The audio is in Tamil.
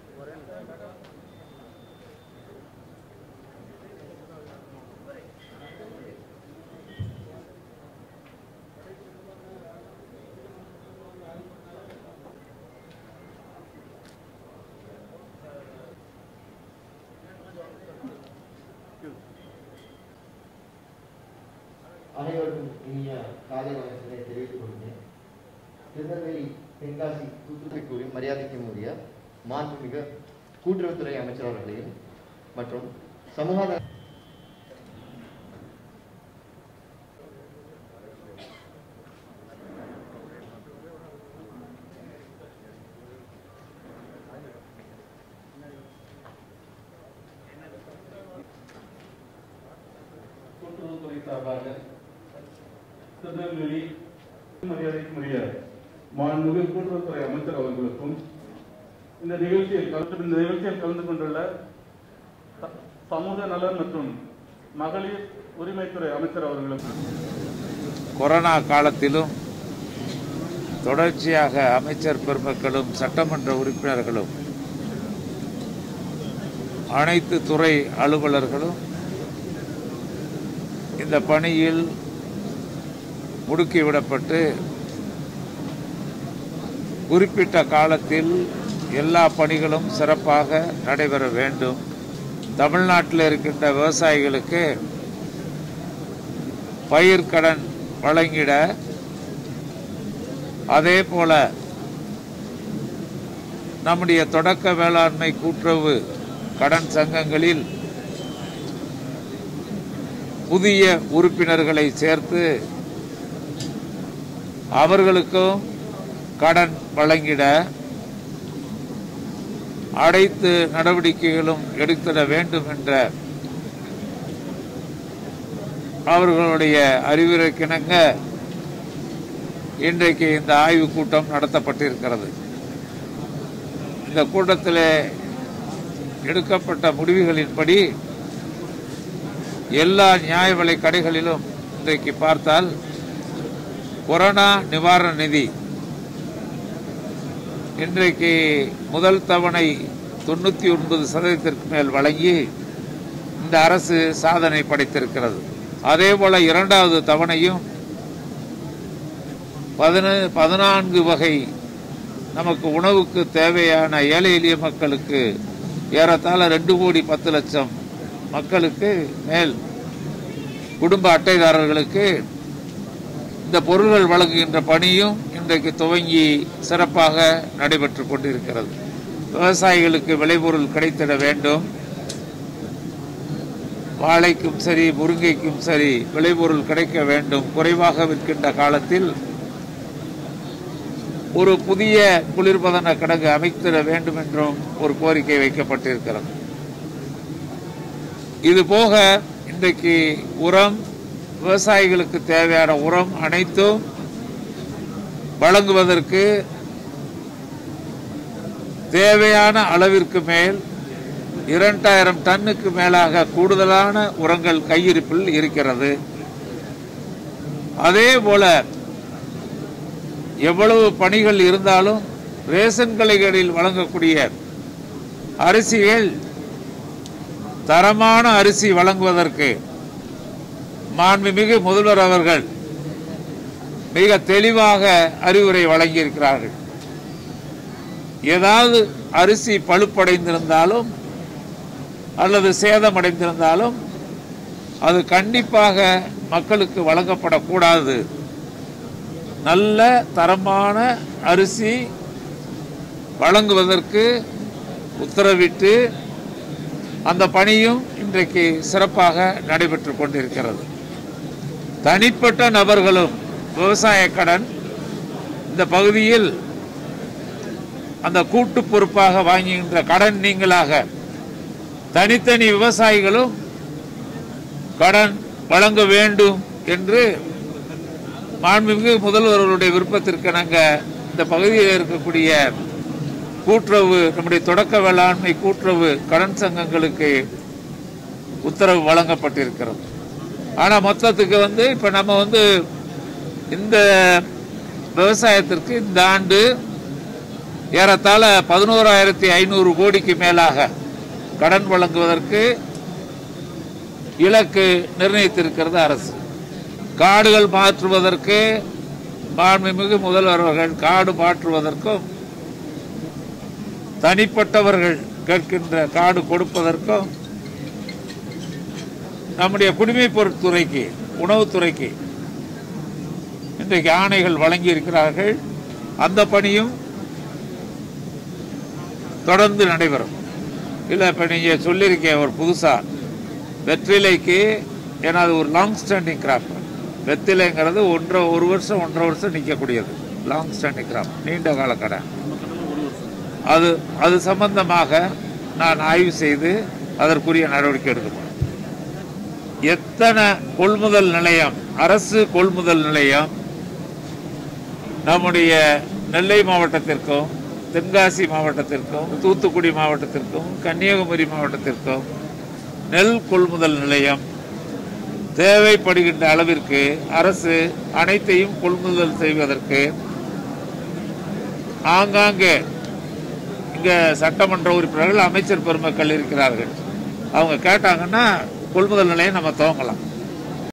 அனைவருக்கும் இனிய காலை வணக்கத்தை தெரிவித்துக் கொள்கிறேன் திருநெல்வேலி தென்காசி தூத்துக்குடி கூறி மரியாதைக்கும் உரிய மாண்புமிகு கூட்டுறவுத்துறை அமைச்சர் அவர்களையும் மற்றும் சமூக நல- கூட்டுறவுத்துறை சார்பாக திருநெல்வேலி மரியாதைக்குரிய மாண்புமிகு கூட்டுறவுத்துறை அமைச்சர் அவர்களுக்கும் இந்த நிகழ்ச்சியில் கலந்து இந்த நிகழ்ச்சியில் கலந்து கொண்டுள்ள ச- சமூக நலன் மற்றும் மகளிர் உரிமைத்துறை அமைச்சர் அவர்களுக்கும் கொரோனா காலத்திலும் தொடர்ச்சியாக அமைச்சர் பெருமக்களும் சட்டமன்ற உறுப்பினர்களும் அனைத்து துறை அலுவலர்களும் இந்த பணியில் முடுக்கிவிடப்பட்டு குறிப்பிட்ட காலத்தில் எல்லா பணிகளும் சிறப்பாக நடைபெற வேண்டும் தமிழ்நாட்டில் இருக்கின்ற விவசாயிகளுக்கு பயிர்க்கடன் வழங்கிட அதே போல நம்முடைய தொடக்க வேளாண்மை கூட்டுறவு கடன் சங்கங்களில் புதிய உறுப்பினர்களை சேர்த்து அவர்களுக்கும் கடன் வழங்கிட அனைத்து நடவடிக்கைகளும் எடுத்திட வேண்டும் என்ற அவர்களுடைய அறிவுரைக்கிணங்க இன்றைக்கு இந்த ஆய்வுக் கூட்டம் நடத்தப்பட்டிருக்கிறது இந்த கூட்டத்தில் எடுக்கப்பட்ட முடிவுகளின்படி எல்லா நியாய விலை கடைகளிலும் இன்றைக்கு பார்த்தால் கொரோனா நிவாரண நிதி இன்றைக்கு முதல் தவணை தொண்ணூற்றி ஒன்பது சதவீதத்திற்கு மேல் வழங்கி இந்த அரசு சாதனை படைத்திருக்கிறது அதே போல இரண்டாவது தவணையும் பதின பதினான்கு வகை நமக்கு உணவுக்கு தேவையான ஏழை எளிய மக்களுக்கு ஏறத்தாழ ரெண்டு கோடி பத்து லட்சம் மக்களுக்கு மேல் குடும்ப அட்டைதாரர்களுக்கு இந்த பொருள்கள் வழங்குகின்ற பணியும் இன்றைக்கு துவங்கி சிறப்பாக நடைபெற்று கொண்டிருக்கிறது விவசாயிகளுக்கு விளைபொருள் கிடைத்திட வேண்டும் வாழைக்கும் சரி முருங்கைக்கும் சரி விளைபொருள் கிடைக்க வேண்டும் குறைவாக விற்கின்ற காலத்தில் ஒரு புதிய குளிர்பதன கிடங்கு அமைத்திட வேண்டும் என்றும் ஒரு கோரிக்கை வைக்கப்பட்டிருக்கிறது இது போக இன்றைக்கு உரம் விவசாயிகளுக்கு தேவையான உரம் அனைத்தும் வழங்குவதற்கு தேவையான அளவிற்கு மேல் இரண்டாயிரம் டன்னுக்கு மேலாக கூடுதலான உரங்கள் கையிருப்பில் இருக்கிறது அதே போல எவ்வளவு பணிகள் இருந்தாலும் ரேஷன் கடைகளில் வழங்கக்கூடிய அரிசிகள் தரமான அரிசி வழங்குவதற்கு மாண்புமிகு முதல்வர் அவர்கள் மிக தெளிவாக அறிவுரை வழங்கியிருக்கிறார்கள் ஏதாவது அரிசி பழுப்படைந்திருந்தாலும் அல்லது சேதமடைந்திருந்தாலும் அது கண்டிப்பாக மக்களுக்கு வழங்கப்படக்கூடாது நல்ல தரமான அரிசி வழங்குவதற்கு உத்தரவிட்டு அந்த பணியும் இன்றைக்கு சிறப்பாக நடைபெற்று கொண்டிருக்கிறது தனிப்பட்ட நபர்களும் விவசாய கடன் இந்த பகுதியில் அந்த கூட்டு பொறுப்பாக வாங்குகின்ற கடன் நீங்களாக தனித்தனி விவசாயிகளும் கடன் வழங்க வேண்டும் என்று மாண்புமிகு முதல்வர்களுடைய விருப்பத்திற்கிணங்க இந்த பகுதியில் இருக்கக்கூடிய கூட்டுறவு நம்முடைய தொடக்க வேளாண்மை கூட்டுறவு கடன் சங்கங்களுக்கு உத்தரவு வழங்கப்பட்டிருக்கிறது ஆனால் மொத்தத்துக்கு வந்து இப்போ நம்ம வந்து இந்த விவசாயத்திற்கு இந்த ஆண்டு ஏறத்தாழ பதினோராயிரத்தி ஐநூறு கோடிக்கு மேலாக கடன் வழங்குவதற்கு இலக்கு நிர்ணயித்திருக்கிறது அரசு காடுகள் மாற்றுவதற்கு மாண்புமிகு முதல்வர் அவர்கள் காடு மாற்றுவதற்கும் தனிப்பட்டவர்கள் கேட்கின்ற காடு கொடுப்பதற்கும் நம்முடைய குடிமைப் பொருட்துறைக்கு உணவுத்துறைக்கு இன்றைக்கு ஆணைகள் வழங்கி இருக்கிறார்கள் அந்த பணியும் தொடர்ந்து நடைபெறும் இல்லை இப்போ நீங்கள் சொல்லியிருக்கீங்க ஒரு புதுசாக வெற்றிலைக்கு ஏன்னா அது ஒரு லாங் ஸ்டாண்டிங் கிராப் வெற்றிலைங்கிறது ஒன்றரை ஒரு வருஷம் ஒன்றரை வருஷம் நிற்கக்கூடியது லாங் ஸ்டாண்டிங் கிராப் நீண்ட கால கடன் அது அது சம்பந்தமாக நான் ஆய்வு செய்து அதற்குரிய நடவடிக்கை எடுக்கப்படும் எத்தனை கொள்முதல் நிலையம் அரசு கொள்முதல் நிலையம் நம்முடைய நெல்லை மாவட்டத்திற்கும் தென்காசி மாவட்டத்திற்கும் தூத்துக்குடி மாவட்டத்திற்கும் கன்னியாகுமரி மாவட்டத்திற்கும் நெல் கொள்முதல் நிலையம் தேவைப்படுகின்ற அளவிற்கு அரசு அனைத்தையும் கொள்முதல் செய்வதற்கு ஆங்காங்கே இங்க சட்டமன்ற உறுப்பினர்கள் அமைச்சர் பெருமக்கள் இருக்கிறார்கள் அவங்க கேட்டாங்கன்னா கொள்முதல் நிலையம் நம்ம துவங்கலாம்